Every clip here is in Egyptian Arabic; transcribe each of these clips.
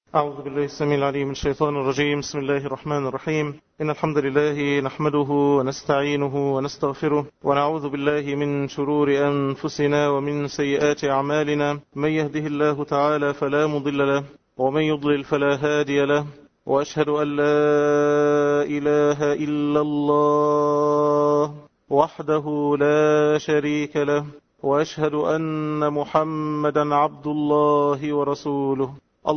أعوذ بالله السميع العليم من الشيطان الرجيم بسم الله الرحمن الرحيم إن الحمد لله نحمده ونستعينه ونستغفره ونعوذ بالله من شرور أنفسنا ومن سيئات أعمالنا من يهده الله تعالى فلا مضل له ومن يضلل فلا هادي له وأشهد أن لا إله إلا الله وحده لا شريك له وأشهد أن محمدا عبد الله ورسوله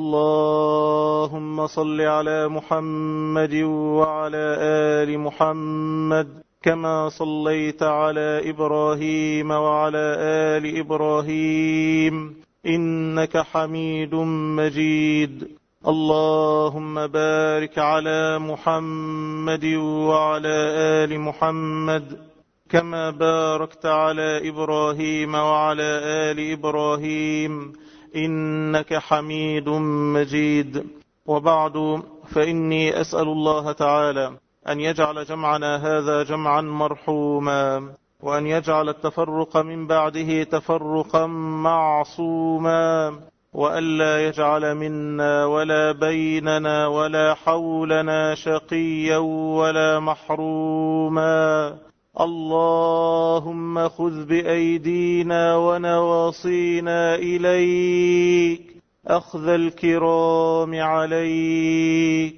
اللهم صل على محمد وعلى آل محمد كما صليت على إبراهيم وعلى آل إبراهيم إنك حميد مجيد اللهم بارك على محمد وعلى آل محمد كما باركت على إبراهيم وعلى آل إبراهيم إنك حميد مجيد وبعد فإني أسأل الله تعالى أن يجعل جمعنا هذا جمعا مرحوما وأن يجعل التفرق من بعده تفرقا معصوما وألا يجعل منا ولا بيننا ولا حولنا شقيا ولا محروما اللهم خذ بأيدينا ونواصينا إليك أخذ الكرام عليك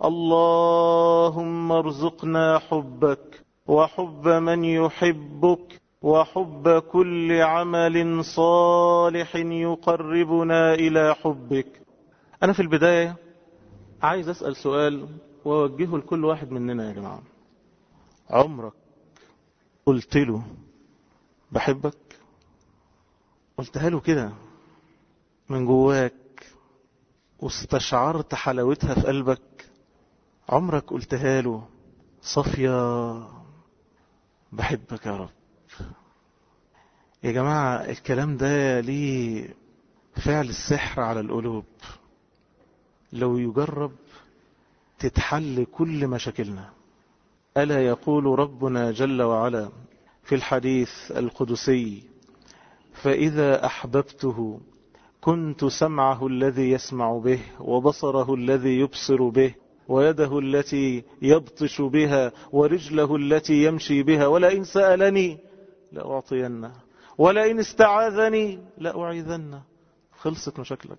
اللهم ارزقنا حبك وحب من يحبك وحب كل عمل صالح يقربنا إلى حبك أنا في البداية عايز أسأل سؤال ووجهه لكل واحد مننا يا جماعة عمرك قلت له بحبك قلتها له كده من جواك واستشعرت حلاوتها في قلبك عمرك قلتها له صفية بحبك يا رب يا جماعة الكلام ده ليه فعل السحر على القلوب لو يجرب تتحل كل مشاكلنا ألا يقول ربنا جل وعلا في الحديث القدسي فإذا أحببته كنت سمعه الذي يسمع به وبصره الذي يبصر به ويده التي يبطش بها ورجله التي يمشي بها ولئن سألني لأعطينه ولئن استعاذني لأعيذنه خلصت مشاكلك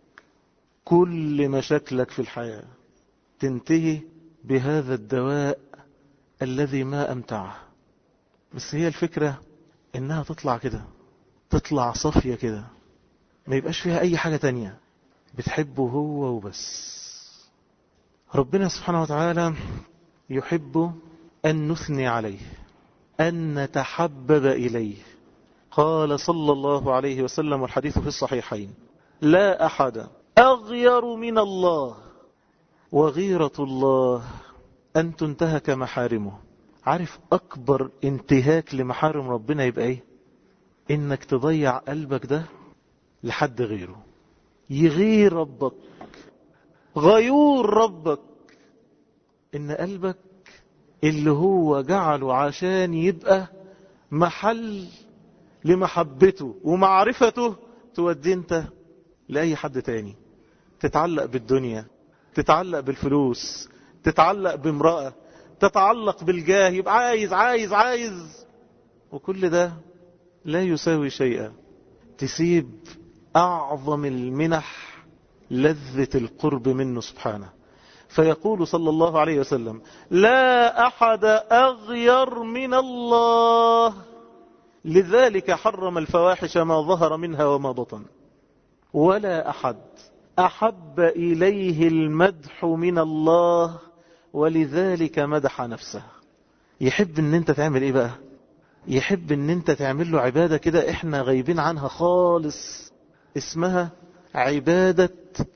كل مشاكلك في الحياة تنتهي بهذا الدواء الذي ما أمتعه بس هي الفكرة إنها تطلع كده تطلع صافية كده ما يبقاش فيها أي حاجة تانية بتحبه هو وبس ربنا سبحانه وتعالى يحب أن نثني عليه أن نتحبب إليه قال صلى الله عليه وسلم والحديث في الصحيحين لا أحد أغير من الله وغيرة الله أن تنتهك محارمه عارف أكبر انتهاك لمحارم ربنا يبقى إيه إنك تضيع قلبك ده لحد غيره يغير ربك غيور ربك إن قلبك اللي هو جعله عشان يبقى محل لمحبته ومعرفته تودي انت لأي حد تاني تتعلق بالدنيا تتعلق بالفلوس تتعلق بامرأة تتعلق بالجاه يبقى عايز عايز عايز وكل ده لا يساوي شيئا تسيب أعظم المنح لذة القرب منه سبحانه فيقول صلى الله عليه وسلم لا أحد أغير من الله لذلك حرم الفواحش ما ظهر منها وما بطن ولا أحد أحب إليه المدح من الله ولذلك مدح نفسه يحب ان انت تعمل ايه بقى يحب ان انت تعمل له عبادة كده احنا غايبين عنها خالص اسمها عبادة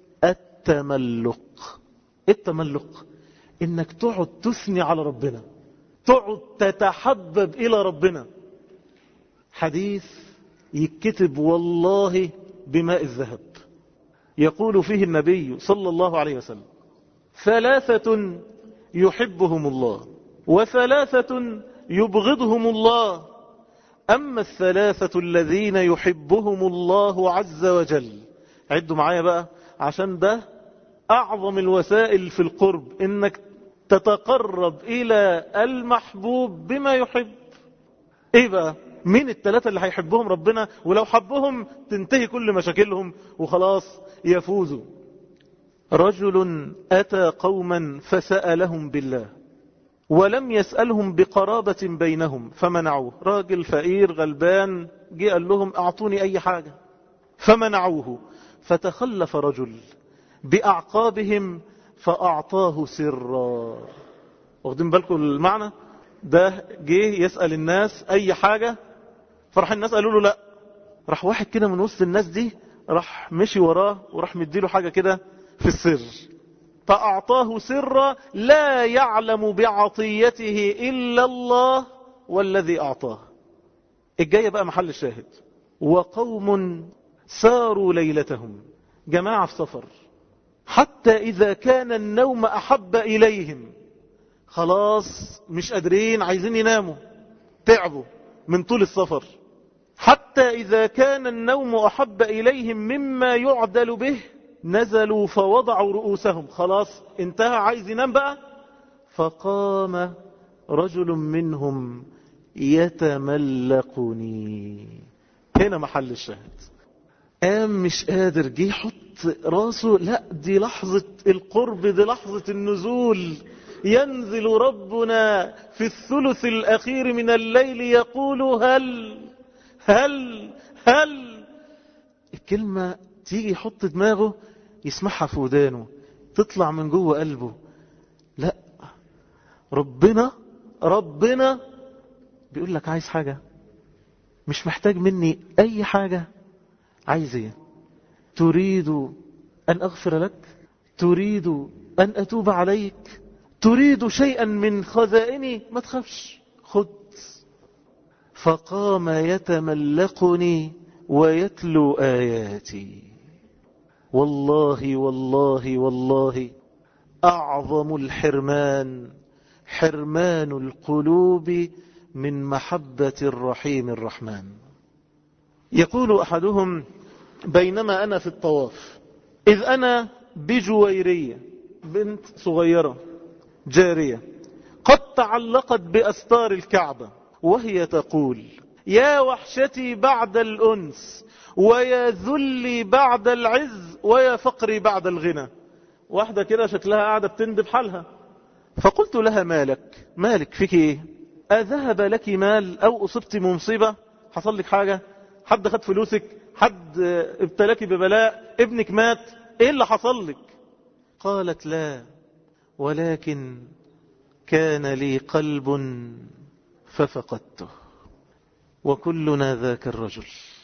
التملق التملق انك تقعد تثني على ربنا تقعد تتحبب الى ربنا حديث يكتب والله بماء الذهب يقول فيه النبي صلى الله عليه وسلم ثلاثة يحبهم الله وثلاثة يبغضهم الله أما الثلاثة الذين يحبهم الله عز وجل عدوا معايا بقى عشان ده أعظم الوسائل في القرب إنك تتقرب إلى المحبوب بما يحب إيه بقى مين الثلاثة اللي هيحبهم ربنا ولو حبهم تنتهي كل مشاكلهم وخلاص يفوزوا رجل أتى قوما فسألهم بالله ولم يسألهم بقرابة بينهم فمنعوه راجل فقير غلبان جه قال لهم أعطوني أي حاجة فمنعوه فتخلف رجل بأعقابهم فأعطاه سرا واخدين بالكم المعنى ده جه يسأل الناس أي حاجة فراح الناس قالوا له لا راح واحد كده من وسط الناس دي راح مشي وراه وراح مديله حاجة كده في السر فأعطاه سرا لا يعلم بعطيته إلا الله والذي أعطاه الجاية بقى محل الشاهد وقوم ساروا ليلتهم جماعة في سفر حتى إذا كان النوم أحب إليهم خلاص مش قادرين عايزين يناموا تعبوا من طول السفر حتى إذا كان النوم أحب إليهم مما يعدل به نزلوا فوضعوا رؤوسهم خلاص انتهى عايز ينام بقى فقام رجل منهم يتملقني هنا محل الشاهد قام مش قادر جه يحط راسه لا دي لحظة القرب دي لحظة النزول ينزل ربنا في الثلث الأخير من الليل يقول هل هل هل الكلمة تيجي يحط دماغه يسمعها في ودانه تطلع من جوه قلبه لا ربنا ربنا بيقول لك عايز حاجة مش محتاج مني أي حاجة عايز ايه تريد أن أغفر لك تريد أن أتوب عليك تريد شيئا من خزائني ما تخافش خد فقام يتملقني ويتلو آياتي والله والله والله أعظم الحرمان حرمان القلوب من محبة الرحيم الرحمن يقول أحدهم بينما أنا في الطواف إذ أنا بجويرية بنت صغيرة جارية قد تعلقت بأستار الكعبة وهي تقول يا وحشتي بعد الأنس ويا ذلي بعد العز ويا فقري بعد الغنى واحدة كده شكلها قاعدة بتندب حالها فقلت لها مالك مالك فيك ايه أذهب لك مال أو أصبت مصيبة حصل لك حاجة حد خد فلوسك حد ابتلاك ببلاء ابنك مات ايه اللي حصل لك قالت لا ولكن كان لي قلب ففقدته وكلنا ذاك الرجل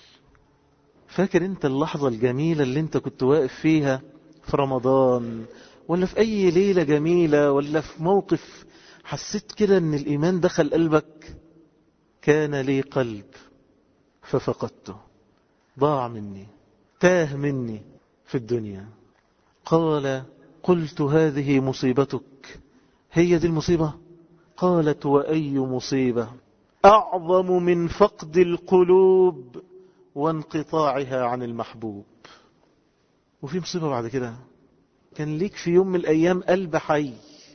فاكر انت اللحظة الجميلة اللي انت كنت واقف فيها في رمضان ولا في اي ليلة جميلة ولا في موقف حسيت كده ان الايمان دخل قلبك كان لي قلب ففقدته ضاع مني تاه مني في الدنيا قال قلت هذه مصيبتك هي دي المصيبة قالت وأي مصيبة أعظم من فقد القلوب وانقطاعها عن المحبوب وفي مصيبة بعد كده كان ليك في يوم من الأيام قلب حي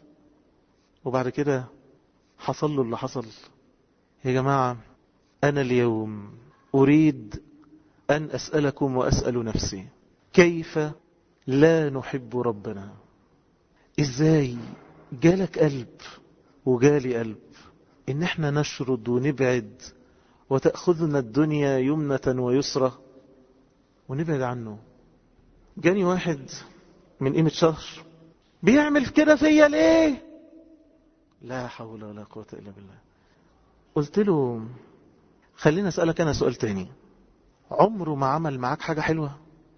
وبعد كده حصل له اللي حصل يا جماعة أنا اليوم أريد أن أسألكم وأسأل نفسي كيف لا نحب ربنا إزاي جالك قلب وجالي قلب إن احنا نشرد ونبعد وتأخذنا الدنيا يمنة ويسرى ونبعد عنه جاني واحد من قيمة شهر بيعمل كده فيا ليه لا حول ولا قوة إلا بالله قلت له خلينا أسألك أنا سؤال تاني عمره ما عمل معاك حاجة حلوة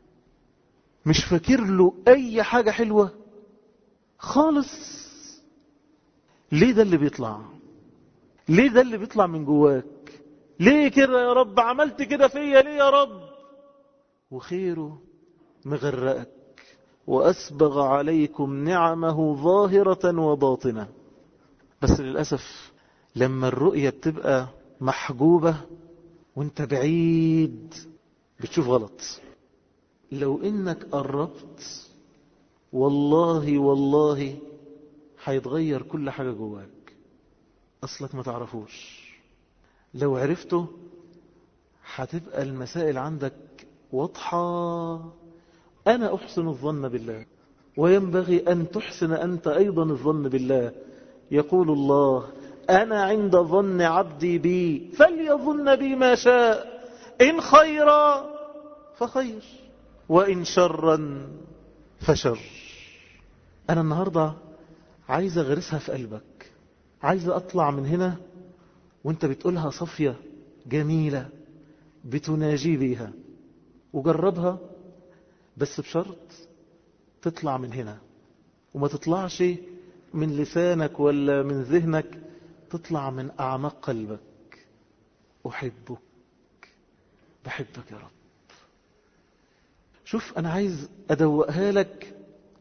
مش فاكر له أي حاجة حلوة خالص ليه ده اللي بيطلع ليه ده اللي بيطلع من جواك ليه كده يا رب عملت كده فيا ليه يا رب وخيره مغرقك وأسبغ عليكم نعمه ظاهرة وباطنة بس للأسف لما الرؤية بتبقى محجوبة وانت بعيد بتشوف غلط لو انك قربت والله والله هيتغير كل حاجة جواك أصلك ما تعرفوش لو عرفته هتبقى المسائل عندك واضحة أنا أحسن الظن بالله وينبغي أن تحسن أنت أيضا الظن بالله يقول الله أنا عند ظن عبدي بي فليظن بي ما شاء إن خيرا فخير وإن شرا فشر أنا النهاردة عايز أغرسها في قلبك عايز أطلع من هنا وانت بتقولها صفية جميلة بتناجي بيها وجربها بس بشرط تطلع من هنا وما تطلعش من لسانك ولا من ذهنك تطلع من أعماق قلبك أحبك بحبك يا رب شوف أنا عايز أدوقها لك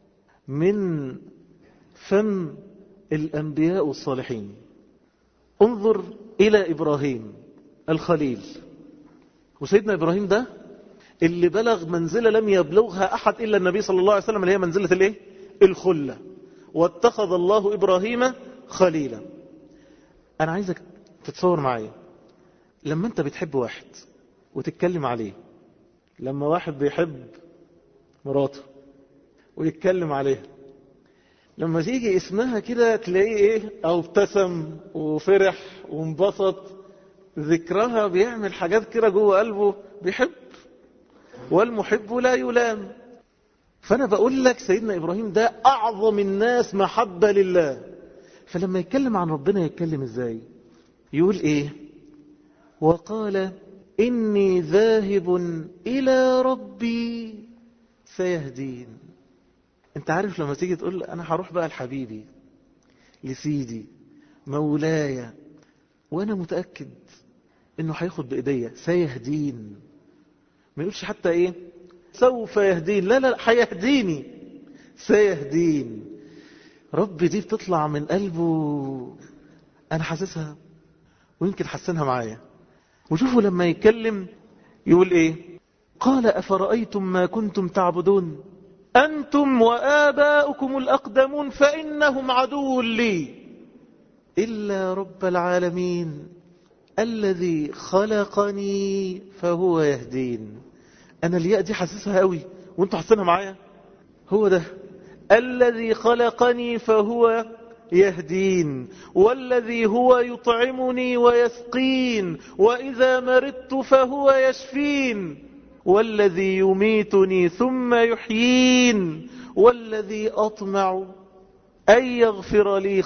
من فم الأنبياء والصالحين انظر إلى إبراهيم الخليل وسيدنا إبراهيم ده اللي بلغ منزلة لم يبلغها أحد إلا النبي صلى الله عليه وسلم اللي هي منزلة الايه الخلة واتخذ الله إبراهيم خليلا أنا عايزك تتصور معايا لما أنت بتحب واحد وتتكلم عليه لما واحد بيحب مراته ويتكلم عليها لما تيجي اسمها كده تلاقيه ايه او ابتسم وفرح وانبسط ذكرها بيعمل حاجات كده جوه قلبه بيحب والمحب لا يلام فانا بقول لك سيدنا ابراهيم ده اعظم الناس محبة لله فلما يتكلم عن ربنا يتكلم ازاي يقول ايه وقال اني ذاهب الى ربي سيهدين انت عارف لما تيجي تقول انا هروح بقى لحبيبي لسيدي مولاي وانا متأكد انه هياخد بايديا سيهدين ما يقولش حتى ايه سوف يهدين لا لا هيهديني سيهدين رب دي بتطلع من قلبه انا حاسسها ويمكن حسنها معايا وشوفوا لما يتكلم يقول ايه قال افرأيتم ما كنتم تعبدون أنتم وآباؤكم الأقدمون فإنهم عدو لي إلا رب العالمين الذي خلقني فهو يهدين أنا الياء دي حاسسها قوي وانتوا حاسينها معايا هو ده الذي خلقني فهو يهدين والذي هو يطعمني ويسقين وإذا مرضت فهو يشفين والذي يميتني ثم يحيين والذي أطمع أن يغفر لي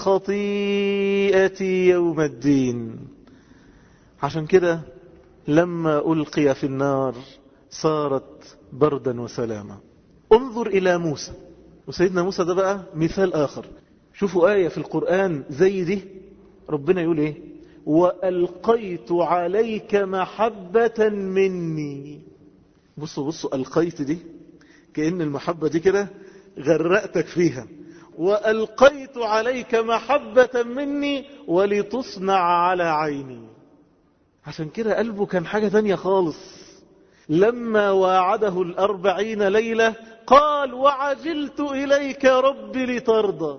خطيئتي يوم الدين عشان كده لما ألقي في النار صارت بردا وسلاما انظر إلى موسى وسيدنا موسى ده بقى مثال آخر شوفوا آية في القرآن زي دي ربنا يقول إيه وألقيت عليك محبة مني بصوا بصوا ألقيت دي كأن المحبة دي كده غرقتك فيها وألقيت عليك محبة مني ولتصنع على عيني عشان كده قلبه كان حاجة تانية خالص لما واعده الأربعين ليلة قال وعجلت إليك رب لترضى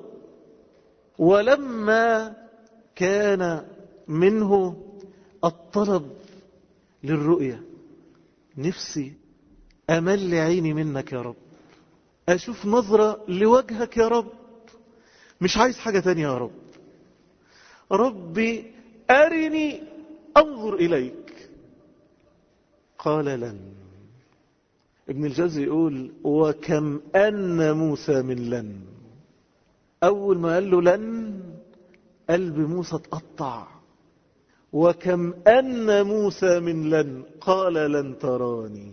ولما كان منه الطلب للرؤية نفسي أمل عيني منك يا رب أشوف نظرة لوجهك يا رب مش عايز حاجة تانية يا رب ربي أرني أنظر إليك قال لن ابن الجوزي يقول وكم أن موسى من لن أول ما قال له لن قلب موسى تقطع وكم أن موسى من لن قال لن تراني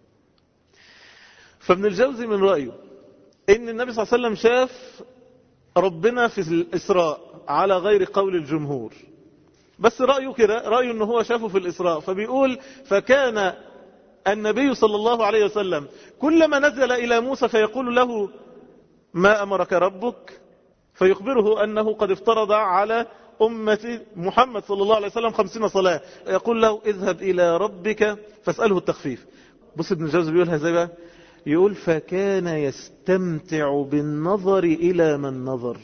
فابن الجوزي من رأيه إن النبي صلى الله عليه وسلم شاف ربنا في الإسراء على غير قول الجمهور بس رأيه كده رأيه أنه هو شافه في الإسراء فبيقول فكان النبي صلى الله عليه وسلم كلما نزل إلى موسى فيقول له ما أمرك ربك فيخبره أنه قد افترض على أمة محمد صلى الله عليه وسلم خمسين صلاة يقول له اذهب إلى ربك فاسأله التخفيف بص ابن الجوزي بيقولها زي بقى يقول فكان يستمتع بالنظر إلى من نظر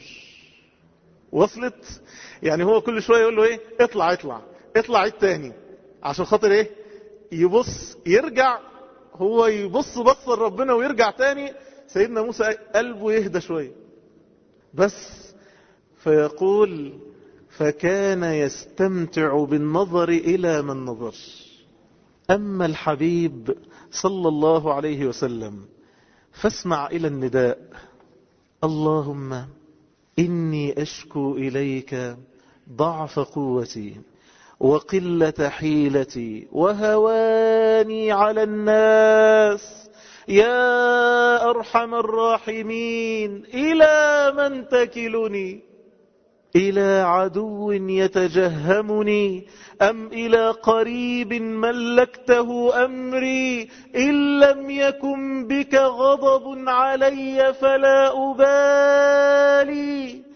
وصلت يعني هو كل شوية يقول له ايه اطلع اطلع اطلع التاني عشان خاطر ايه يبص يرجع هو يبص بص ربنا ويرجع تاني سيدنا موسى قلبه يهدى شوية بس فيقول فكان يستمتع بالنظر إلى من نظر أما الحبيب صلى الله عليه وسلم فاسمع إلى النداء اللهم إني أشكو إليك ضعف قوتي وقلة حيلتي وهواني على الناس يا أرحم الراحمين إلى من تكلني إلى عدو يتجهمني أم إلى قريب ملكته أمري إن لم يكن بك غضب علي فلا أبالي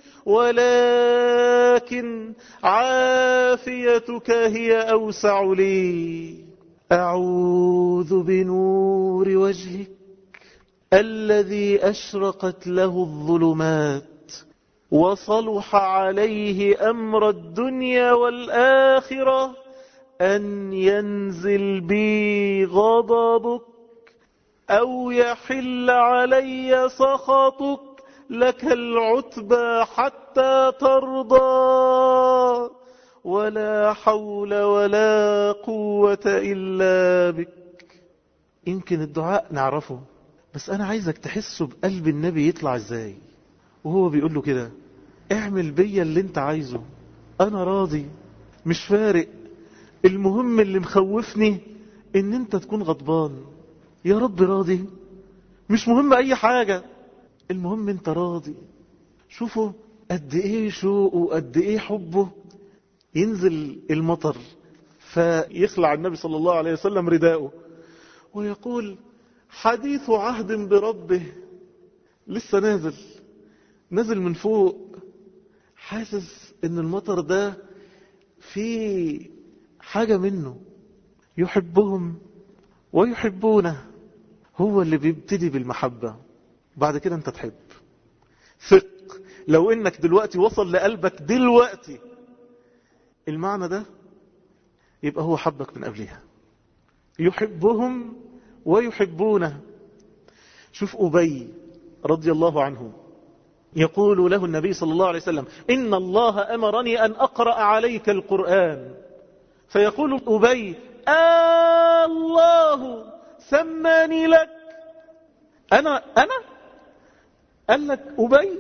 ولكن عافيتك هي أوسع لي أعوذ بنور وجهك الذي أشرقت له الظلمات وصلح عليه أمر الدنيا والآخرة أن ينزل بي غضبك أو يحل علي سخطك لك العتبى حتى ترضى ولا حول ولا قوة إلا بك يمكن الدعاء نعرفه بس أنا عايزك تحسه بقلب النبي يطلع إزاي وهو بيقول له كده اعمل بيا اللي انت عايزه انا راضي مش فارق المهم اللي مخوفني ان انت تكون غضبان يا رب راضي مش مهم اي حاجة المهم انت راضي شوفوا قد ايه شوقه قد ايه حبه ينزل المطر فيخلع النبي صلى الله عليه وسلم رداءه ويقول حديث عهد بربه لسه نازل نازل من فوق حاسس ان المطر ده في حاجة منه يحبهم ويحبونه هو اللي بيبتدي بالمحبة بعد كده انت تحب ثق لو انك دلوقتي وصل لقلبك دلوقتي المعنى ده يبقى هو حبك من قبلها يحبهم ويحبونه شوف أبي رضي الله عنه يقول له النبي صلى الله عليه وسلم إن الله أمرني أن أقرأ عليك القرآن فيقول أبي آه الله سماني لك أنا أنا قال لك أبي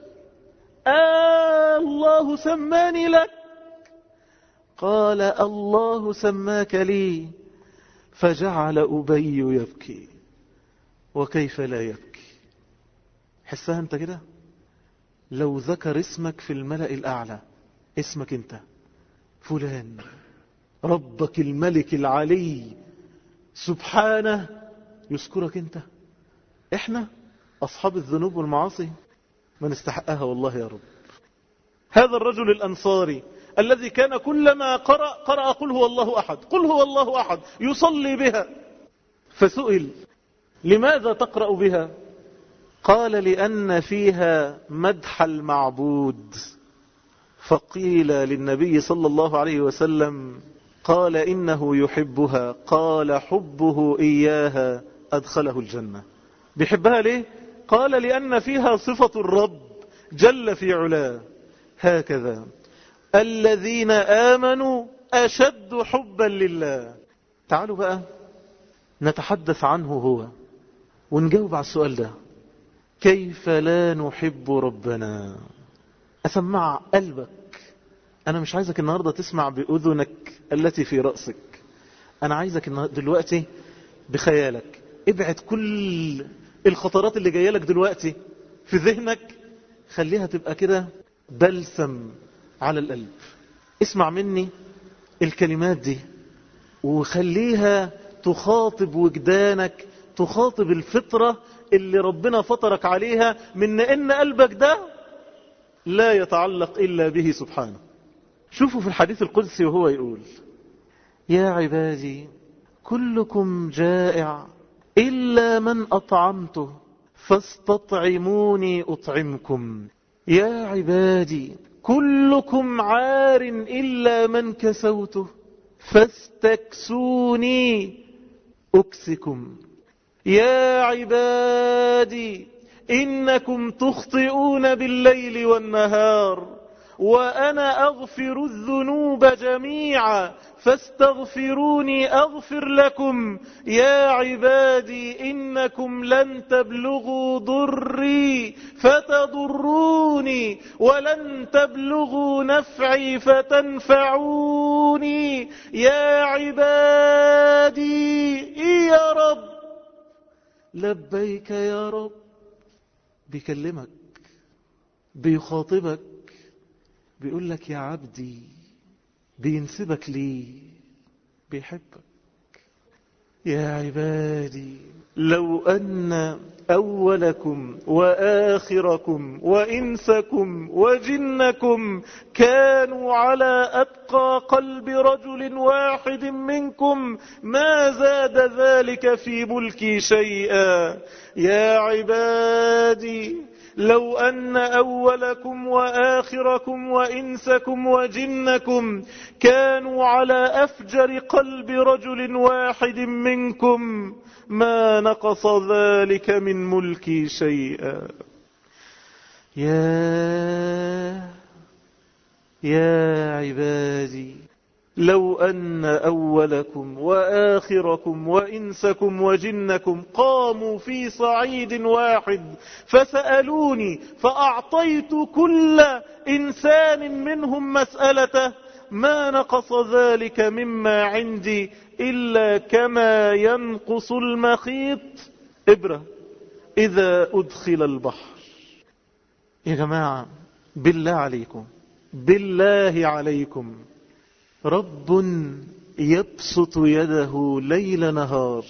آه الله سماني لك قال الله سماك لي فجعل أبي يبكي وكيف لا يبكي حسها انت كده لو ذكر اسمك في الملأ الأعلى اسمك انت فلان ربك الملك العلي سبحانه يذكرك انت احنا اصحاب الذنوب والمعاصي ما نستحقها والله يا رب هذا الرجل الانصاري الذي كان كلما قرأ قرأ قل هو الله احد قل هو الله احد يصلي بها فسئل لماذا تقرأ بها قال لأن فيها مدح المعبود فقيل للنبي صلى الله عليه وسلم قال إنه يحبها قال حبه إياها أدخله الجنة بيحبها ليه قال لأن فيها صفة الرب جل في علاه هكذا الذين آمنوا أشد حبا لله تعالوا بقى نتحدث عنه هو ونجاوب على السؤال ده كيف لا نحب ربنا أسمع قلبك أنا مش عايزك النهاردة تسمع بأذنك التي في رأسك أنا عايزك دلوقتي بخيالك ابعد كل الخطرات اللي جاية لك دلوقتي في ذهنك خليها تبقى كده بلسم على القلب اسمع مني الكلمات دي وخليها تخاطب وجدانك تخاطب الفطرة اللي ربنا فطرك عليها من ان قلبك ده لا يتعلق الا به سبحانه شوفوا في الحديث القدسي وهو يقول يا عبادي كلكم جائع إلا من أطعمته فاستطعموني أطعمكم يا عبادي كلكم عار إلا من كسوته فاستكسوني أكسكم يا عبادي إنكم تخطئون بالليل والنهار وأنا أغفر الذنوب جميعا فاستغفروني أغفر لكم يا عبادي إنكم لن تبلغوا ضري فتضروني ولن تبلغوا نفعي فتنفعوني يا عبادي يا رب لبيك يا رب بيكلمك بيخاطبك بيقول لك يا عبدي بينسبك ليه بيحبك يا عبادي لو أن أولكم وآخركم وإنسكم وجنكم كانوا على أتقى قلب رجل واحد منكم ما زاد ذلك في ملكي شيئا يا عبادي لو أن أولكم وآخركم وإنسكم وجنكم كانوا على أفجر قلب رجل واحد منكم ما نقص ذلك من ملكي شيئا يا يا عبادي لو أن أولكم وآخركم وإنسكم وجنكم قاموا في صعيد واحد فسألوني فأعطيت كل إنسان منهم مسألته ما نقص ذلك مما عندي إلا كما ينقص المخيط إبرة إذا أدخل البحر يا جماعة بالله عليكم بالله عليكم رب يبسط يده ليل نهار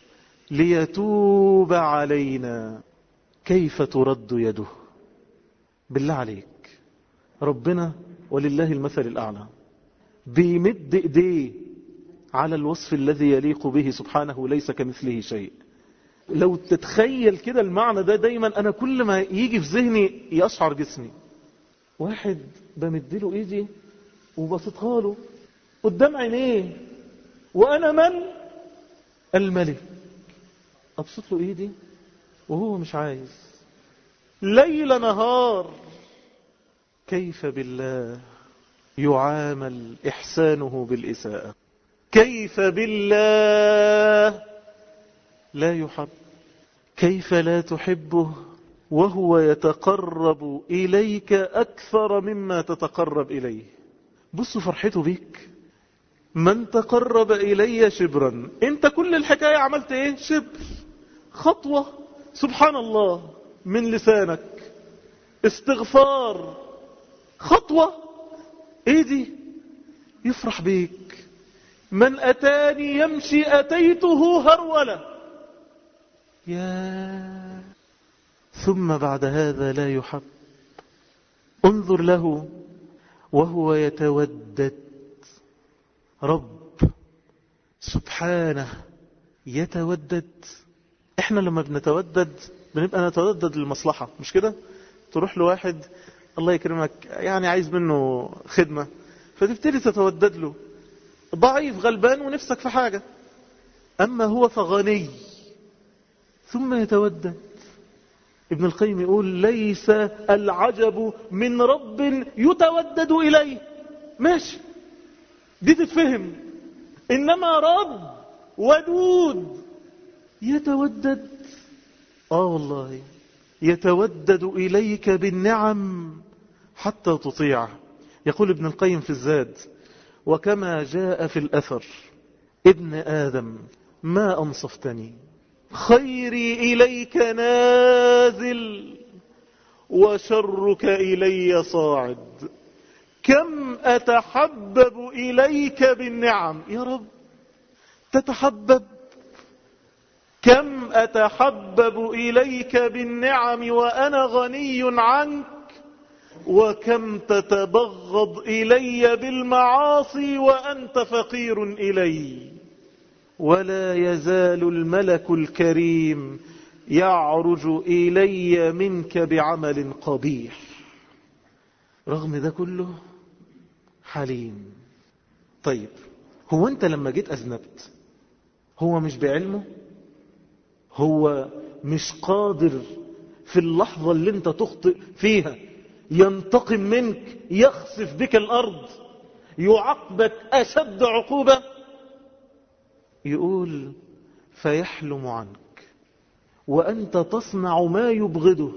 ليتوب علينا كيف ترد يده بالله عليك ربنا ولله المثل الأعلى بيمد ايديه على الوصف الذي يليق به سبحانه ليس كمثله شيء لو تتخيل كده المعنى ده دايما انا كل ما يجي في ذهني يشعر جسمي واحد بمدله ايدي وبسطها له قدام عينيه وانا من الملك ابسط له ايدي وهو مش عايز ليل نهار كيف بالله يعامل إحسانه بالإساءة كيف بالله لا يحب كيف لا تحبه وهو يتقرب إليك أكثر مما تتقرب إليه بصوا فرحته بيك من تقرب إلي شبرا انت كل الحكاية عملت ايه شبر خطوة سبحان الله من لسانك استغفار خطوة ايه دي يفرح بيك من اتاني يمشي اتيته هرولة يا ثم بعد هذا لا يحب انظر له وهو يتودد رب سبحانه يتودد احنا لما بنتودد بنبقى نتودد للمصلحة مش كده تروح لواحد الله يكرمك يعني عايز منه خدمة فتبتدي تتودد له ضعيف غلبان ونفسك في حاجة أما هو فغني ثم يتودد ابن القيم يقول ليس العجب من رب يتودد إليه ماشي دي تتفهم إنما رب ودود يتودد آه والله يتودد إليك بالنعم حتى تطيعه يقول ابن القيم في الزاد وكما جاء في الأثر ابن آدم ما أنصفتني خيري إليك نازل وشرك إلي صاعد كم أتحبب إليك بالنعم يا رب تتحبب كم أتحبب إليك بالنعم وأنا غني عنك وكم تتبغض إلي بالمعاصي وأنت فقير إلي ولا يزال الملك الكريم يعرج إلي منك بعمل قبيح رغم ده كله حليم طيب هو انت لما جيت أذنبت هو مش بعلمه هو مش قادر في اللحظة اللي انت تخطئ فيها ينتقم منك يخسف بك الأرض يعاقبك أشد عقوبة يقول فيحلم عنك وأنت تصنع ما يبغضه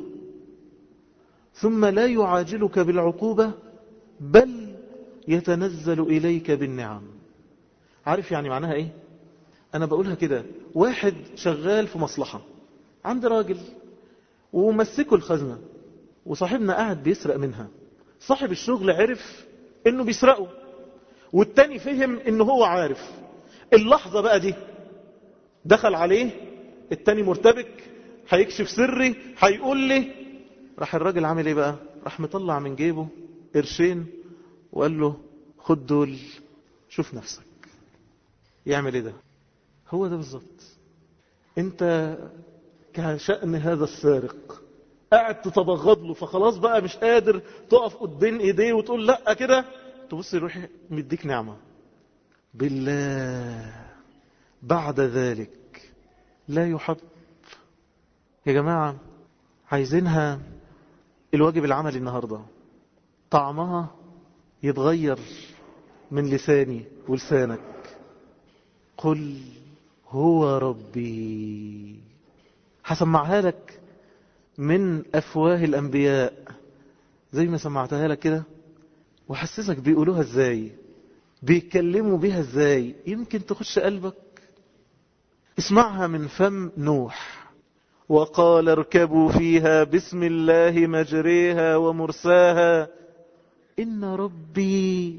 ثم لا يعاجلك بالعقوبة بل يتنزل إليك بالنعم عارف يعني معناها إيه أنا بقولها كده واحد شغال في مصلحة عند راجل ومسكه الخزنة وصاحبنا قاعد بيسرق منها صاحب الشغل عرف انه بيسرقه والتاني فهم انه هو عارف اللحظة بقى دي دخل عليه التاني مرتبك هيكشف سري هيقول لي راح الراجل عامل ايه بقى راح مطلع من جيبه قرشين وقال له خد دول شوف نفسك يعمل ايه ده هو ده بالظبط انت كشأن هذا السارق قاعد تتبغض له فخلاص بقى مش قادر تقف قدام ايديه وتقول لا كده تبص يروح مديك نعمة بالله بعد ذلك لا يحب يا جماعة عايزينها الواجب العملي النهاردة طعمها يتغير من لساني ولسانك قل هو ربي هسمعها لك من أفواه الأنبياء زي ما سمعتها لك كده وحسسك بيقولوها ازاي بيتكلموا بيها ازاي يمكن تخش قلبك اسمعها من فم نوح وقال اركبوا فيها بسم الله مجريها ومرساها إن ربي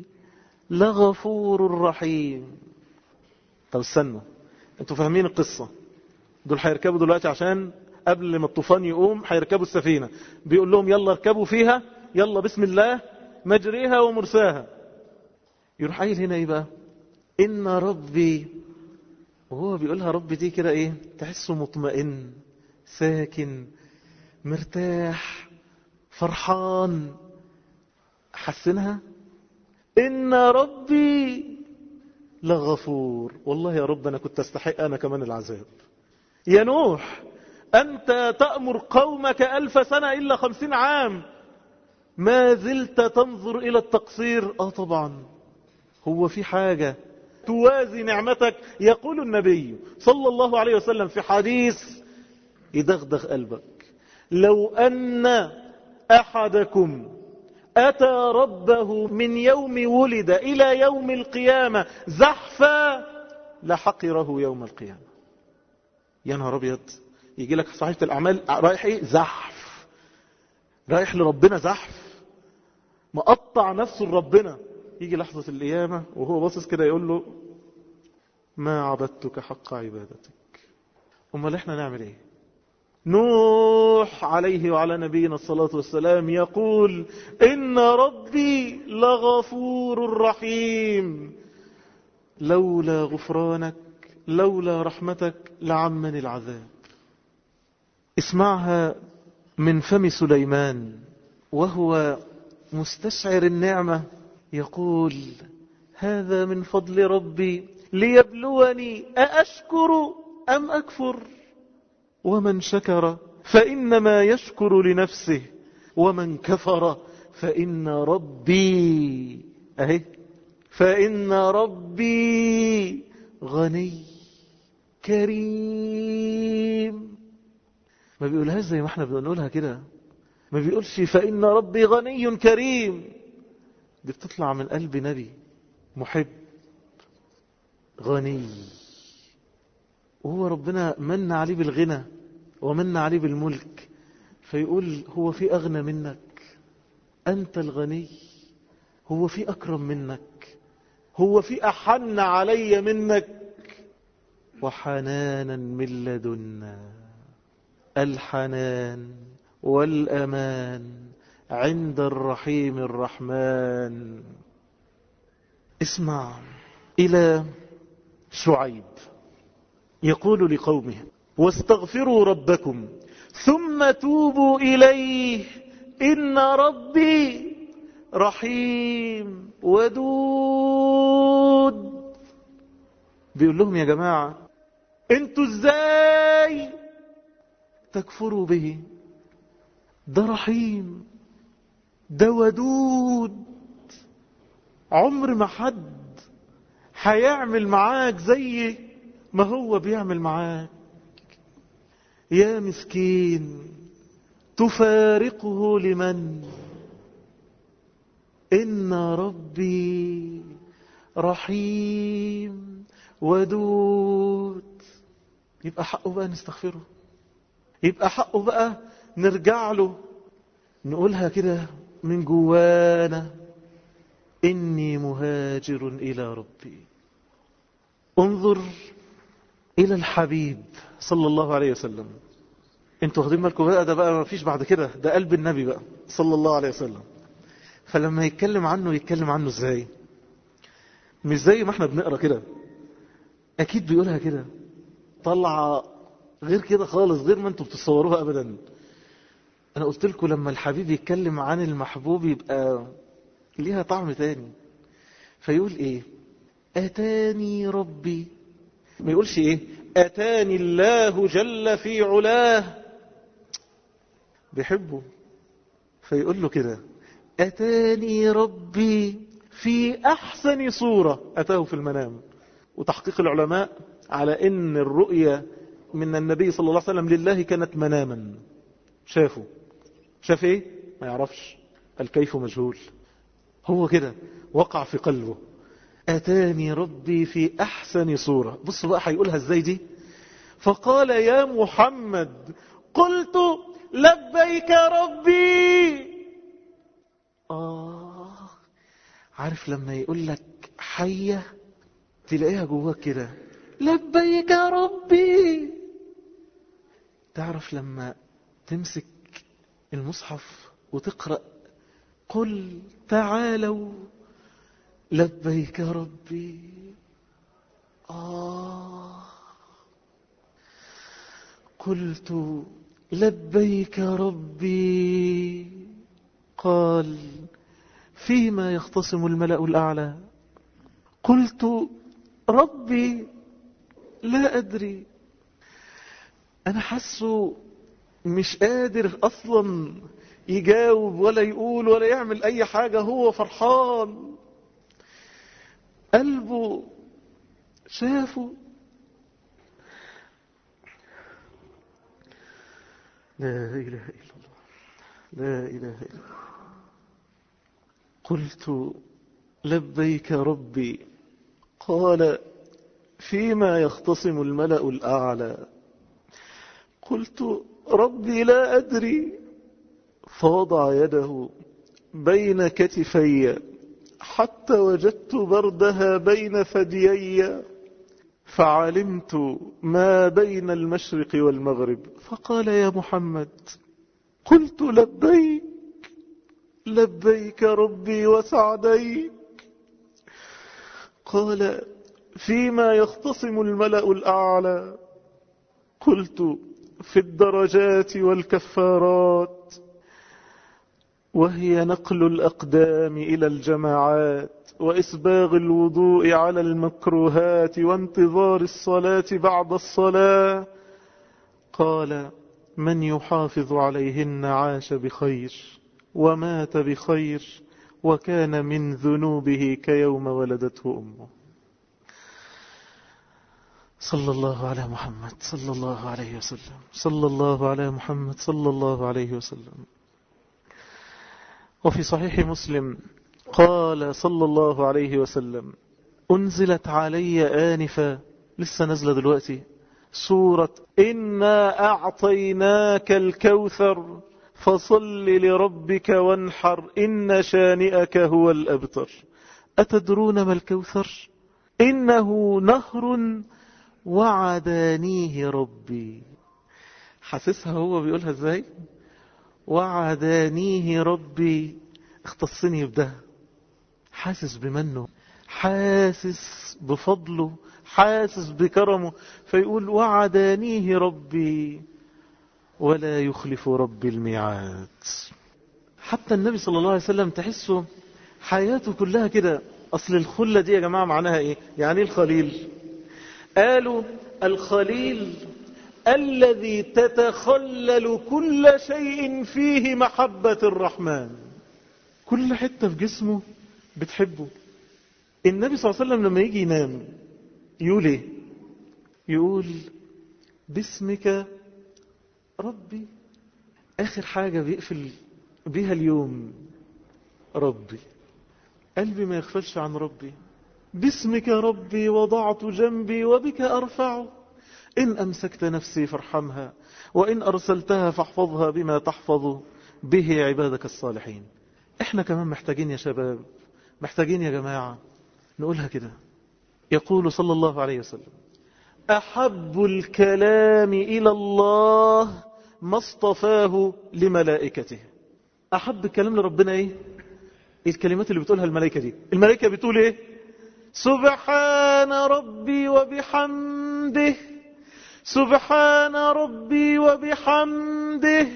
لغفور رحيم طب استنوا انتوا فاهمين القصة دول هيركبوا دلوقتي عشان قبل ما الطوفان يقوم هيركبوا السفينة بيقول لهم يلا اركبوا فيها يلا بسم الله مجريها ومرساها يروح قايل هنا ايه بقى ان ربي وهو بيقولها ربي دي كده ايه تحسه مطمئن ساكن مرتاح فرحان حسنها ان ربي لغفور والله يا رب انا كنت استحق انا كمان العذاب يا نوح أنت تأمر قومك ألف سنة إلا خمسين عام ما زلت تنظر إلى التقصير آه طبعا هو في حاجة توازي نعمتك يقول النبي صلى الله عليه وسلم في حديث يدغدغ قلبك لو أن أحدكم أتى ربه من يوم ولد إلى يوم القيامة زحفا لحقره يوم القيامة يا نهار أبيض يجي لك صحيفة الأعمال رايح إيه زحف رايح لربنا زحف مقطع نفسه لربنا يجي لحظة القيامة وهو باصص كده يقول له ما عبدتك حق عبادتك امال احنا نعمل ايه نوح عليه وعلى نبينا الصلاة والسلام يقول إن ربي لغفور رحيم لولا غفرانك لولا رحمتك لعمني العذاب اسمعها من فم سليمان وهو مستشعر النعمة يقول هذا من فضل ربي ليبلوني أأشكر أم أكفر ومن شكر فإنما يشكر لنفسه ومن كفر فإن ربي أهي فإن ربي غني كريم ما بيقولهاش زي ما احنا بنقولها كده ما بيقولش فإن ربي غني كريم دي بتطلع من قلب نبي محب غني وهو ربنا من عليه بالغنى ومن عليه بالملك فيقول هو في أغنى منك أنت الغني هو في أكرم منك هو في أحن علي منك وحنانا من لدنا الحنان والأمان عند الرحيم الرحمن اسمع إلى شعيب يقول لقومه واستغفروا ربكم ثم توبوا إليه إن ربي رحيم ودود بيقول لهم يا جماعة انتوا ازاي تكفروا به ده رحيم ده ودود عمر ما حد هيعمل معاك زي ما هو بيعمل معاك يا مسكين تفارقه لمن إن ربي رحيم ودود يبقى حقه بقى نستغفره يبقى حقه بقى نرجع له نقولها كده من جوانا إني مهاجر إلى ربي انظر إلى الحبيب صلى الله عليه وسلم انتوا واخدين بالكم بقى ده بقى ما فيش بعد كده ده قلب النبي بقى صلى الله عليه وسلم فلما يتكلم عنه يتكلم عنه ازاي مش زي ما احنا بنقرا كده اكيد بيقولها كده طلع غير كده خالص غير ما انتوا بتصوروها ابدا انا قلت لكم لما الحبيب يتكلم عن المحبوب يبقى ليها طعم تاني فيقول ايه اتاني ربي ما يقولش ايه اتاني الله جل في علاه بيحبه فيقول له كده اتاني ربي في احسن صورة اتاه في المنام وتحقيق العلماء على ان الرؤية من النبي صلى الله عليه وسلم لله كانت مناما شافه شاف ايه ما يعرفش الكيف مجهول هو كده وقع في قلبه أتاني ربي في أحسن صورة بصوا بقى هيقولها ازاي دي فقال يا محمد قلت لبيك ربي آه عارف لما يقول لك حية تلاقيها جواك كده لبيك ربي تعرف لما تمسك المصحف وتقرأ قل تعالوا لبيك ربي آه قلت لبيك ربي قال فيما يختصم الملأ الأعلى قلت ربي لا أدري أنا حاسه مش قادر أصلا يجاوب ولا يقول ولا يعمل أي حاجة هو فرحان قلبه شافه لا إله إلا الله لا إله إلا الله قلت لبيك ربي قال فيما يختصم الملأ الأعلى قلت ربي لا أدري فوضع يده بين كتفي حتى وجدت بردها بين ثديي فعلمت ما بين المشرق والمغرب فقال يا محمد قلت لبيك لبيك ربي وسعديك قال فيما يختصم الملأ الأعلى قلت في الدرجات والكفارات وهي نقل الأقدام إلى الجماعات وإسباغ الوضوء على المكروهات وانتظار الصلاة بعد الصلاة قال من يحافظ عليهن عاش بخير ومات بخير وكان من ذنوبه كيوم ولدته أمه صلى الله على محمد صلى الله عليه وسلم صلى الله على محمد صلى الله عليه وسلم وفي صحيح مسلم قال صلى الله عليه وسلم أنزلت علي آنفا لسه نزل دلوقتي سورة إنا أعطيناك الكوثر فصل لربك وانحر إن شانئك هو الأبتر أتدرون ما الكوثر إنه نهر وعدانيه ربي حاسسها هو بيقولها ازاي وعدانيه ربي اختصني بده حاسس بمنه حاسس بفضله حاسس بكرمه فيقول وعدانيه ربي ولا يخلف ربي الميعاد حتى النبي صلى الله عليه وسلم تحسه حياته كلها كده أصل الخلة دي يا جماعة معناها إيه يعني الخليل قالوا الخليل الذي تتخلل كل شيء فيه محبة الرحمن كل حتة في جسمه بتحبه النبي صلى الله عليه وسلم لما يجي ينام يقول ايه يقول باسمك ربي اخر حاجة بيقفل بيها اليوم ربي قلبي ما يغفلش عن ربي باسمك ربي وضعت جنبي وبك أرفع إن أمسكت نفسي فارحمها وإن أرسلتها فاحفظها بما تحفظ به عبادك الصالحين احنا كمان محتاجين يا شباب محتاجين يا جماعة نقولها كده يقول صلى الله عليه وسلم أحب الكلام إلى الله ما اصطفاه لملائكته أحب الكلام لربنا إيه الكلمات اللي بتقولها الملائكة دي الملائكة بتقول إيه سبحان ربي وبحمده سبحان ربي وبحمده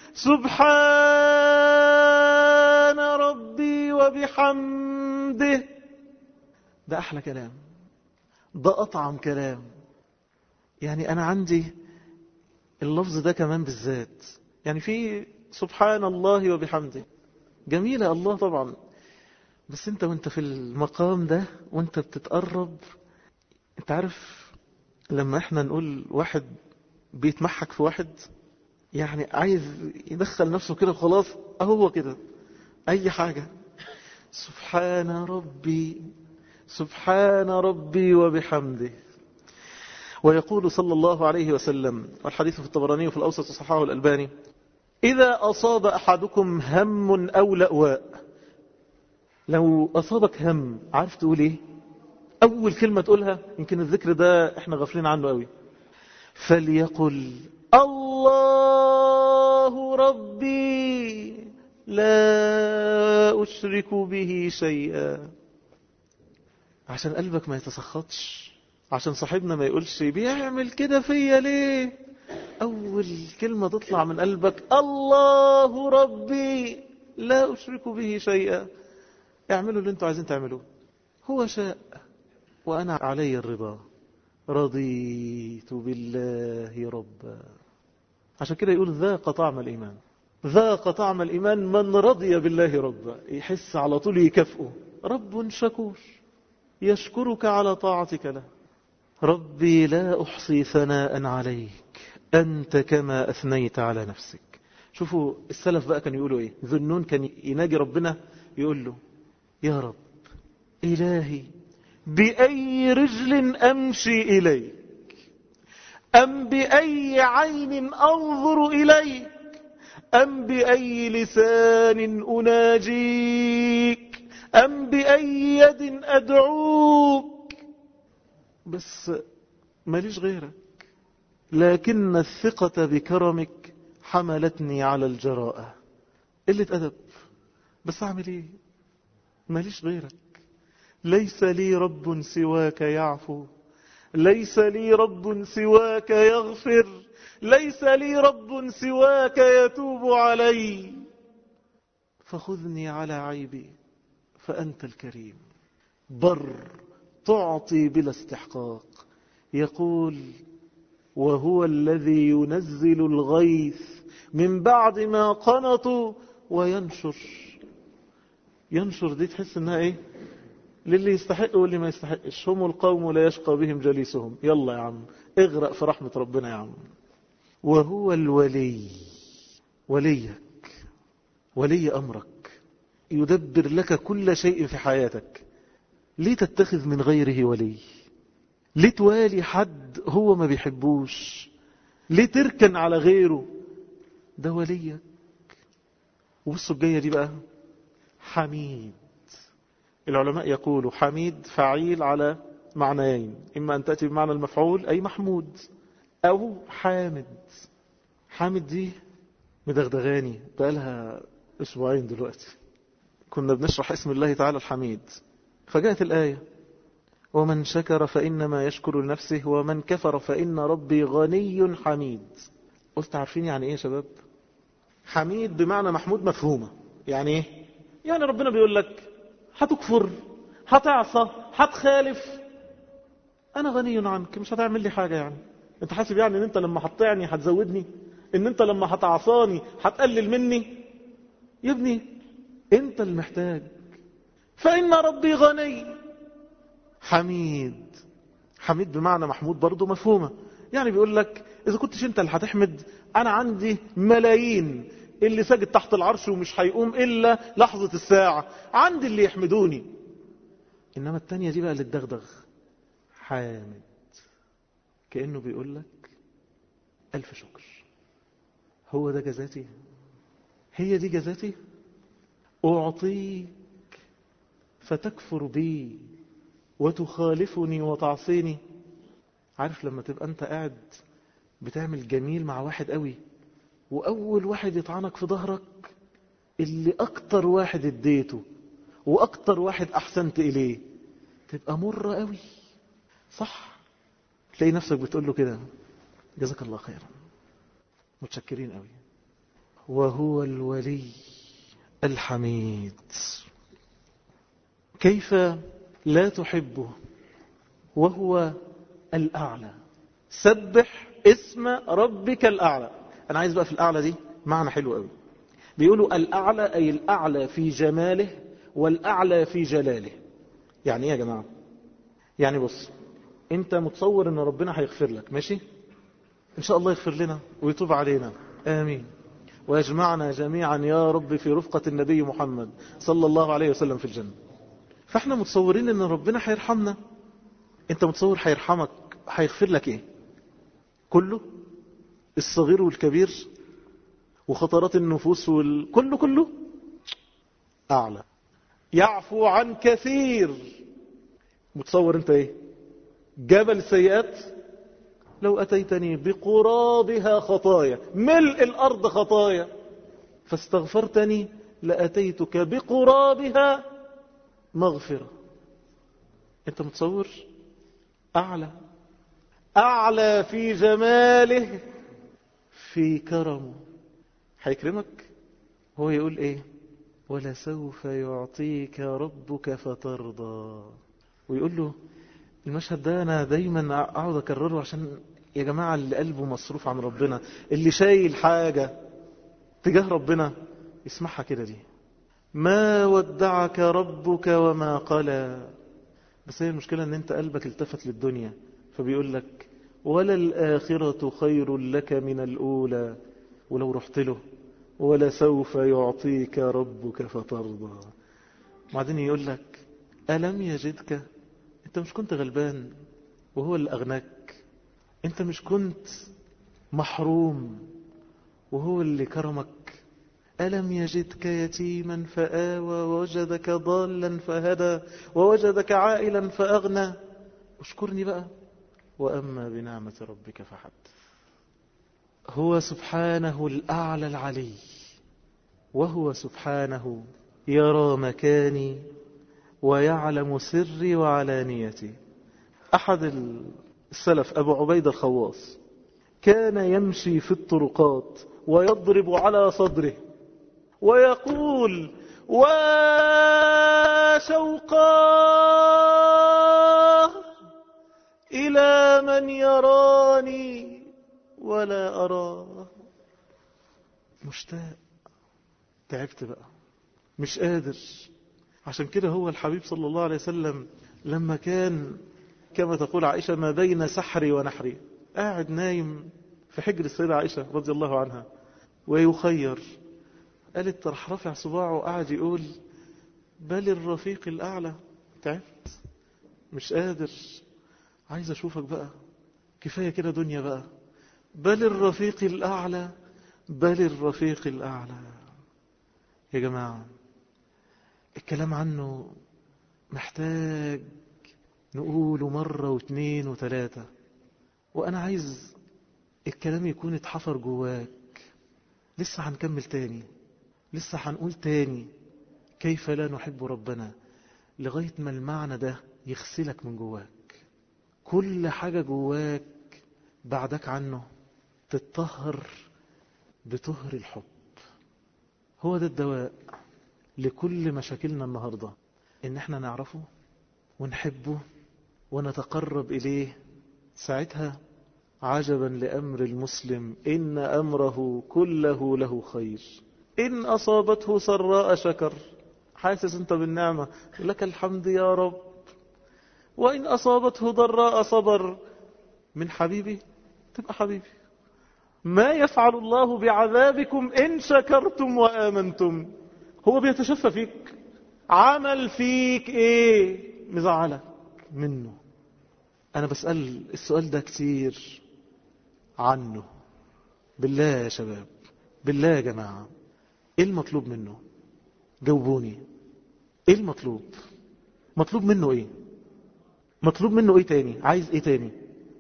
سبحان ربي وبحمده ده أحلى كلام ده أطعم كلام يعني أنا عندي اللفظ ده كمان بالذات يعني في سبحان الله وبحمده جميلة الله طبعا بس انت وانت في المقام ده وانت بتتقرب انت عارف لما احنا نقول واحد بيتمحك في واحد يعني عايز يدخل نفسه كده خلاص اهو كده اي حاجة سبحان ربي سبحان ربي وبحمده ويقول صلى الله عليه وسلم والحديث في الطبراني وفي الأوسط صححه الألباني إذا أصاب أحدكم هم أو لأواء لو أصابك هم عارف تقول إيه أول كلمة تقولها يمكن الذكر ده إحنا غافلين عنه قوي فليقل الله ربي لا أشرك به شيئا عشان قلبك ما يتسخطش عشان صاحبنا ما يقولش بيعمل كده فيا ليه أول كلمة تطلع من قلبك الله ربي لا أشرك به شيئا اعملوا اللي انتوا عايزين تعملوه هو شاء وأنا علي الرضا رضيت بالله ربا عشان كده يقول ذاق طعم الإيمان ذاق طعم الإيمان من رضي بالله ربا يحس على طول يكافئه رب شكور يشكرك على طاعتك له ربي لا أحصي ثناء عليك أنت كما أثنيت على نفسك شوفوا السلف بقى كانوا يقولوا إيه ذنون كان يناجي ربنا يقول له يا رب إلهي بأي رجل أمشي إليك أم بأي عين أنظر إليك أم بأي لسان أناجيك أم بأي يد أدعوك بس ماليش غيرك لكن الثقة بكرمك حملتني على الجراءة قلة أدب بس أعمل إيه ماليش غيرك ليس لي رب سواك يعفو ليس لي رب سواك يغفر ليس لي رب سواك يتوب علي فخذني على عيبي فأنت الكريم بر تعطي بلا استحقاق يقول وهو الذي ينزل الغيث من بعد ما قنطوا وينشر ينشر دي تحس انها ايه للي يستحق واللي ما يستحقش هم القوم لا يشقى بهم جليسهم يلا يا عم اغرق في رحمة ربنا يا عم وهو الولي وليك ولي أمرك يدبر لك كل شيء في حياتك ليه تتخذ من غيره ولي ليه توالي حد هو ما بيحبوش ليه تركن على غيره ده وليك وبصوا الجاية دي بقى حميد العلماء يقولوا حميد فعيل على معنيين إما أن تأتي بمعنى المفعول أي محمود أو حامد حامد دي مدغدغاني بقالها أسبوعين دلوقتي كنا بنشرح اسم الله تعالى الحميد فجاءت الآية ومن شكر فإنما يشكر لنفسه ومن كفر فإن ربي غني حميد قلت عارفين يعني ايه يا شباب حميد بمعنى محمود مفهومة يعني ايه يعني ربنا بيقول لك هتكفر هتعصى هتخالف انا غني عنك مش هتعمل لي حاجة يعني انت حاسب يعني ان انت لما هتطيعني هتزودني ان انت لما هتعصاني هتقلل مني يا ابني انت المحتاج فإن ربي غني حميد حميد بمعنى محمود برضه مفهومة يعني بيقول لك إذا كنتش أنت اللي هتحمد أنا عندي ملايين اللي ساجد تحت العرش ومش هيقوم إلا لحظة الساعة عندي اللي يحمدوني إنما التانية دي بقى اللي تدغدغ حامد كأنه بيقول لك ألف شكر هو ده جزاتي هي دي جزاتي أعطيك فتكفر بي وتخالفني وتعصيني عارف لما تبقى انت قاعد بتعمل جميل مع واحد قوي واول واحد يطعنك في ظهرك اللي اكتر واحد اديته واكتر واحد احسنت اليه تبقى مرة قوي صح تلاقي نفسك بتقول له كده جزاك الله خيرا متشكرين قوي وهو الولي الحميد كيف لا تحبه وهو الأعلى سبح اسم ربك الأعلى أنا عايز بقى في الأعلى دي معنى حلو قوي بيقولوا الأعلى أي الأعلى في جماله والأعلى في جلاله يعني ايه يا جماعة يعني بص انت متصور ان ربنا هيغفر لك ماشي ان شاء الله يغفر لنا ويتوب علينا آمين ويجمعنا جميعا يا رب في رفقة النبي محمد صلى الله عليه وسلم في الجنة فاحنا متصورين ان ربنا هيرحمنا انت متصور هيرحمك هيغفر لك ايه كله الصغير والكبير وخطرات النفوس وال... كله كله اعلى يعفو عن كثير متصور انت ايه جبل السيئات لو أتيتني بقرابها خطايا ملء الأرض خطايا فاستغفرتني لأتيتك بقرابها مغفرة أنت متصور أعلى أعلى في جماله في كرمه هيكرمك هو يقول إيه ولسوف يعطيك ربك فترضى ويقول له المشهد ده أنا دايما أقعد أكرره عشان يا جماعة اللي قلبه مصروف عن ربنا اللي شايل حاجة تجاه ربنا اسمعها كده دي ما ودعك ربك وما قلى بس هي المشكلة ان انت قلبك التفت للدنيا فبيقول لك ولا الآخرة خير لك من الأولى ولو رحت له ولا سوف يعطيك ربك فترضى بعدين يقول لك ألم يجدك انت مش كنت غلبان وهو اللي أغناك انت مش كنت محروم وهو اللي كرمك ألم يجدك يتيما فآوى ووجدك ضالا فهدى ووجدك عائلا فأغنى اشكرني بقى وأما بنعمة ربك فحدث هو سبحانه الأعلى العلي وهو سبحانه يرى مكاني ويعلم سري وعلانيتي أحد السلف أبو عبيد الخواص كان يمشي في الطرقات ويضرب على صدره ويقول وشوقاه إلى من يراني ولا أراه مشتاق تعبت بقى مش قادر عشان كده هو الحبيب صلى الله عليه وسلم لما كان كما تقول عائشة ما بين سحري ونحري قاعد نايم في حجر السيدة عائشة رضي الله عنها ويخير قالت راح رافع صباعه وقعد يقول بل الرفيق الأعلى تعبت مش قادر عايز أشوفك بقى كفاية كده دنيا بقى بل الرفيق الأعلى بل الرفيق الأعلى يا جماعة الكلام عنه محتاج نقوله مرة واثنين وثلاثة وأنا عايز الكلام يكون اتحفر جواك لسه هنكمل تاني لسه هنقول تاني كيف لا نحب ربنا لغاية ما المعنى ده يغسلك من جواك كل حاجة جواك بعدك عنه تتطهر بطهر الحب هو ده الدواء لكل مشاكلنا النهاردة ان احنا نعرفه ونحبه ونتقرب اليه ساعتها عجبا لأمر المسلم إن أمره كله له خير إن أصابته سراء شكر حاسس أنت بالنعمة لك الحمد يا رب وإن أصابته ضراء صبر من حبيبي تبقى حبيبي ما يفعل الله بعذابكم إن شكرتم وآمنتم هو بيتشفى فيك عمل فيك إيه مزعلك منه أنا بسأل السؤال ده كتير عنه بالله يا شباب بالله يا جماعة ايه المطلوب منه جاوبوني ايه المطلوب مطلوب منه ايه مطلوب منه ايه تاني عايز ايه تاني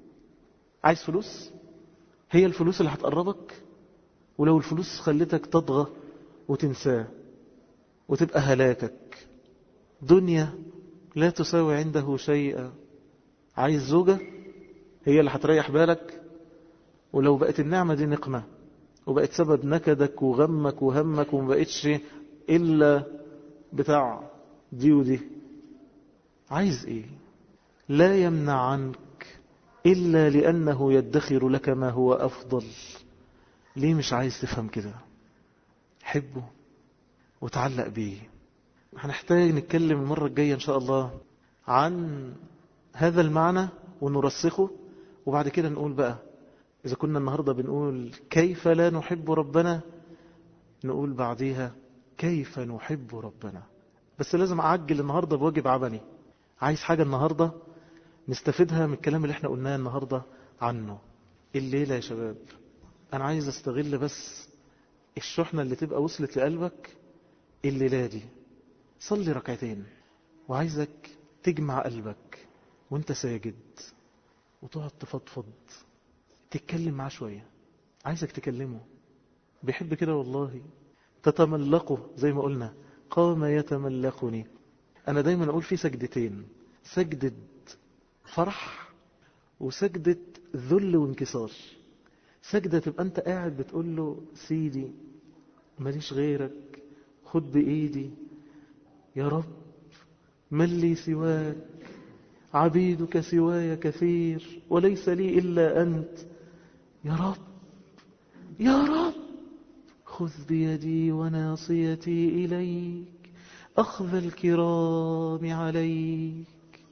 عايز فلوس هي الفلوس اللي هتقربك ولو الفلوس خلتك تطغى وتنساه وتبقى هلاكك دنيا لا تساوي عنده شيئا عايز زوجة هي اللي هتريح بالك ولو بقت النعمة دي نقمة وبقت سبب نكدك وغمك وهمك وما بقتش إلا بتاع دي ودي عايز ايه لا يمنع عنك إلا لأنه يدخر لك ما هو أفضل ليه مش عايز تفهم كده حبه وتعلق بيه هنحتاج نتكلم المرة الجاية إن شاء الله عن هذا المعنى ونرسخه وبعد كده نقول بقى إذا كنا النهاردة بنقول كيف لا نحب ربنا نقول بعديها كيف نحب ربنا بس لازم أعجل النهاردة بواجب عملي عايز حاجة النهاردة نستفيدها من الكلام اللي احنا قلناه النهاردة عنه الليلة يا شباب أنا عايز أستغل بس الشحنة اللي تبقى وصلت لقلبك الليلة دي صلي ركعتين وعايزك تجمع قلبك وانت ساجد وتقعد تفضفض تتكلم معاه شوية عايزك تكلمه بيحب كده والله تتملقه زي ما قلنا قام يتملقني أنا دايما أقول في سجدتين سجدة فرح وسجدة ذل وانكسار سجدة تبقى أنت قاعد بتقول له سيدي ماليش غيرك خد بإيدي يا رب من لي سواك عبيدك سواي كثير وليس لي إلا أنت يا رب يا رب خذ بيدي وناصيتي إليك أخذ الكرام عليك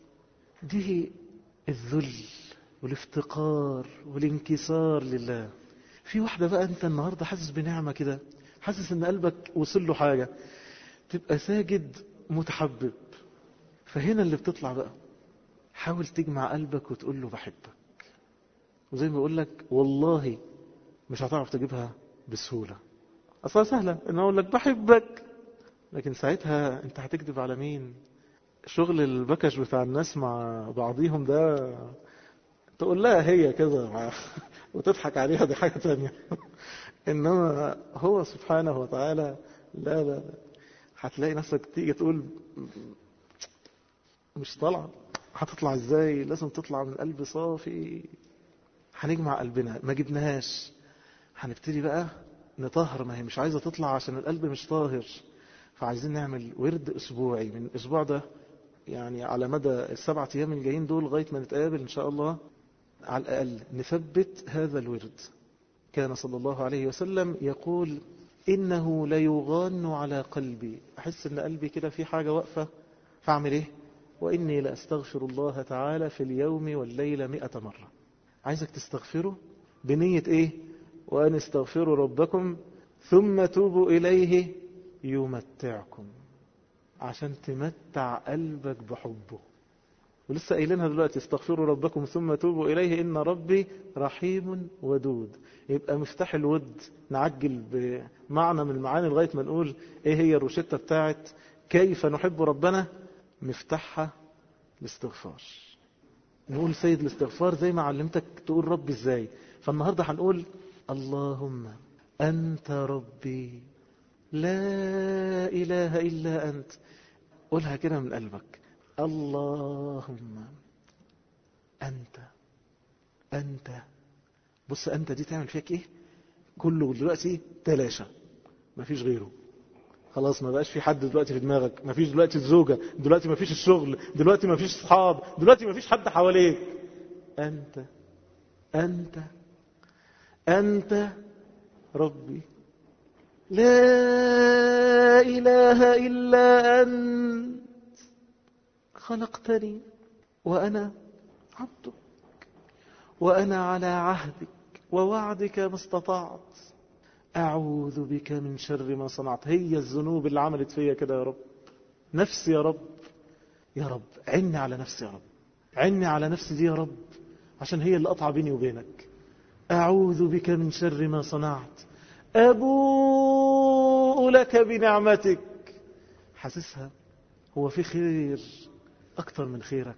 دي الذل والافتقار والانكسار لله في واحدة بقى أنت النهاردة حاسس بنعمة كده حاسس أن قلبك وصل له حاجة تبقى ساجد متحبب فهنا اللي بتطلع بقى حاول تجمع قلبك وتقول له بحبك وزي ما بقول لك والله مش هتعرف تجيبها بسهولة أصلا سهلة إن أقول لك بحبك لكن ساعتها أنت هتكذب على مين شغل البكش بتاع الناس مع بعضيهم ده تقول لها هي كده مع... وتضحك عليها دي حاجة تانية إنما هو سبحانه وتعالى لا لا هتلاقي نفسك تيجي تقول مش طالعة هتطلع ازاي لازم تطلع من قلب صافي هنجمع قلبنا ما جبناهاش هنبتدي بقى نطهر ما هي مش عايزة تطلع عشان القلب مش طاهر فعايزين نعمل ورد أسبوعي من الأسبوع ده يعني على مدى السبعة أيام الجايين دول لغاية ما نتقابل إن شاء الله على الأقل نثبت هذا الورد كان صلى الله عليه وسلم يقول إنه ليغان على قلبي أحس إن قلبي كده في حاجة واقفة فأعمل إيه وإني لأستغفر الله تعالى في اليوم والليلة مئة مرة عايزك تستغفره بنية إيه وأن استغفروا ربكم ثم توبوا إليه يمتعكم عشان تمتع قلبك بحبه ولسه قايلينها دلوقتي استغفروا ربكم ثم توبوا إليه إن ربي رحيم ودود يبقى مفتاح الود نعجل بمعنى من المعاني لغاية ما نقول إيه هي الروشتة بتاعت كيف نحب ربنا مفتاحها الاستغفار نقول سيد الاستغفار زي ما علمتك تقول ربي ازاي فالنهاردة هنقول اللهم أنت ربي لا إله إلا أنت قولها كده من قلبك اللهم أنت أنت بص أنت دي تعمل فيك إيه كله دلوقتي تلاشى مفيش غيره خلاص ما بقاش في حد دلوقتي في دماغك ما فيش دلوقتي الزوجة دلوقتي ما فيش الشغل دلوقتي ما فيش اصحاب دلوقتي ما فيش حد حواليك أنت أنت أنت ربي لا إله إلا أنت خلقتني وأنا عبدك وأنا على عهدك ووعدك ما استطعت أعوذ بك من شر ما صنعت هي الذنوب اللي عملت فيا كده يا رب نفسي يا رب يا رب عني على نفسي يا رب عني على نفسي دي يا رب عشان هي اللي قطع بيني وبينك أعوذ بك من شر ما صنعت أبوء لك بنعمتك حاسسها هو في خير أكتر من خيرك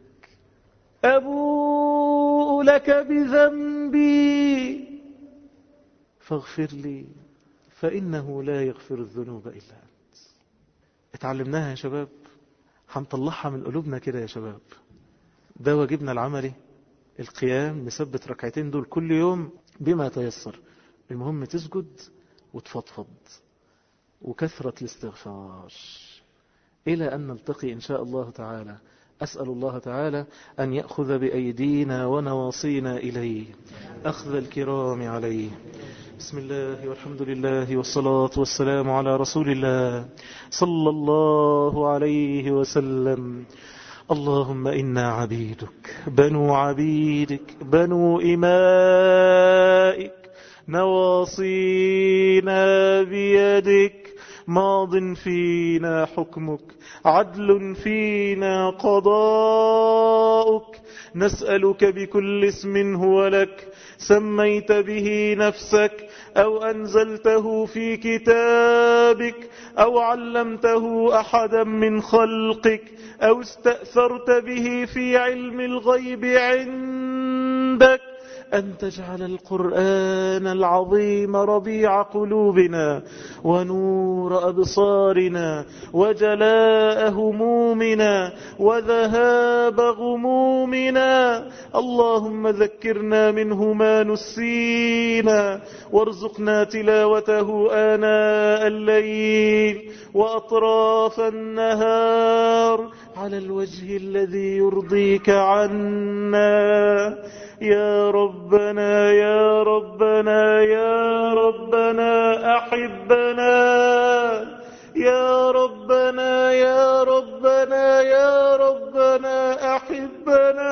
أبوء لك بذنبي فاغفر لي فإنه لا يغفر الذنوب إلا أنت اتعلمناها يا شباب هنطلعها من قلوبنا كده يا شباب ده واجبنا العملي القيام نثبت ركعتين دول كل يوم بما تيسر المهم تسجد وتفضفض وكثرة الاستغفار إلى أن نلتقي إن شاء الله تعالى أسأل الله تعالى أن يأخذ بأيدينا ونواصينا إليه أخذ الكرام عليه بسم الله والحمد لله والصلاة والسلام على رسول الله صلى الله عليه وسلم اللهم إنا عبيدك بنو عبيدك بنو إمائك نواصينا بيدك ماض فينا حكمك عدل فينا قضاؤك نسألك بكل اسم هو لك سميت به نفسك أو أنزلته في كتابك أو علمته أحدا من خلقك أو استأثرت به في علم الغيب عندك أن تجعل القرآن العظيم ربيع قلوبنا ونور أبصارنا وجلاء همومنا وذهاب غمومنا اللهم ذكرنا منه ما نسينا وارزقنا تلاوته آناء الليل وأطراف النهار على الوجه الذي يرضيك عنا يا ربنا يا ربنا يا ربنا أحبنا يا ربنا يا ربنا يا ربنا أحبنا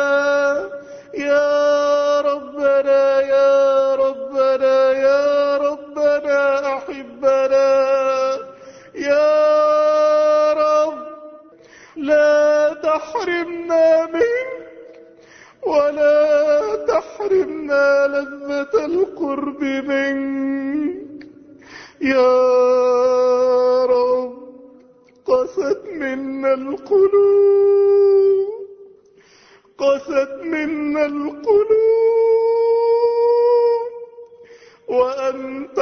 يا ربنا يا ربنا يا ربنا أحبنا يا رب لا تحرمنا منك ولا تحرمنا لذة القرب منك يا رب قست منا القلوب قست منا القلوب وأنت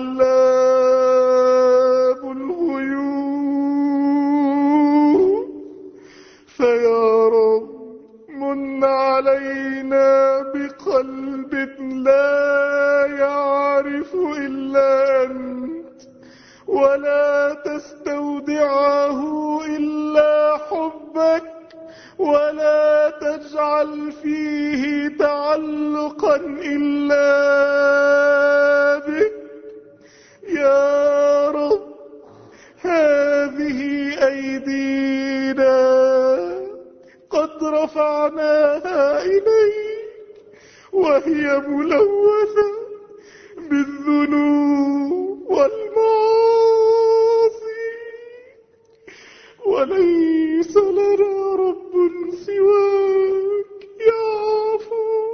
علام الغيوب فيا رب من علينا بقلب لا يعرف إلا أنت ولا تستودعه إلا حبك ولا تجعل فيه تعلقا إلا بك يا رب هذه أيدينا قد رفعناها إليك وهي ملوثة بالذنوب والمعاصي وليس لنا رب سواك يعفو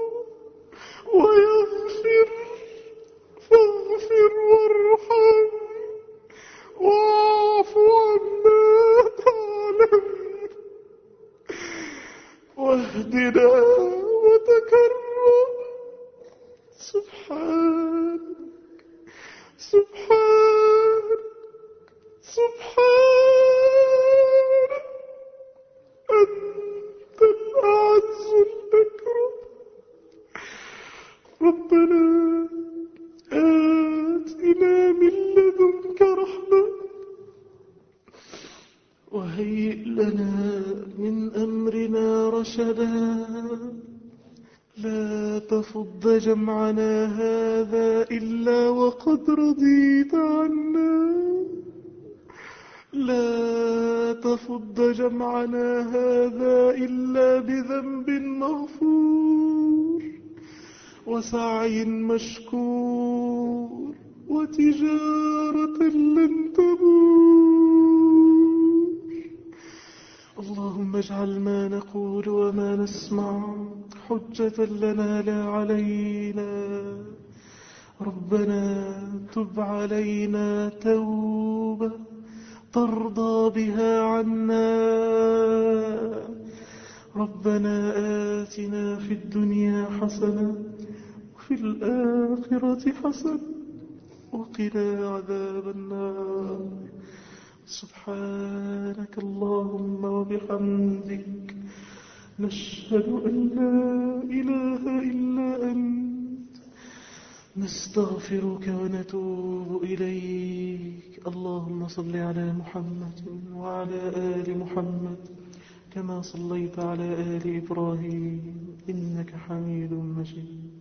ويغفر فاغفر وارحم واعف عنا تعلم واهدنا وتكرم سبحان وهيئ لنا من أمرنا رشدا لا تفض جمعنا هذا إلا وقد رضيت عنا لا تفض جمعنا هذا إلا بذنب مغفور وسعي مشكور وتجارة لن تبور اللهم اجعل ما نقول وما نسمع حجة لنا لا علينا ربنا تب علينا توبة ترضى بها عنا ربنا آتنا في الدنيا حسنة وفي الآخرة حسنة وقنا عذاب النار سبحانك اللهم وبحمدك نشهد أن لا إله إلا أنت نستغفرك ونتوب إليك اللهم صل على محمد وعلى آل محمد كما صليت على آل إبراهيم إنك حميد مجيد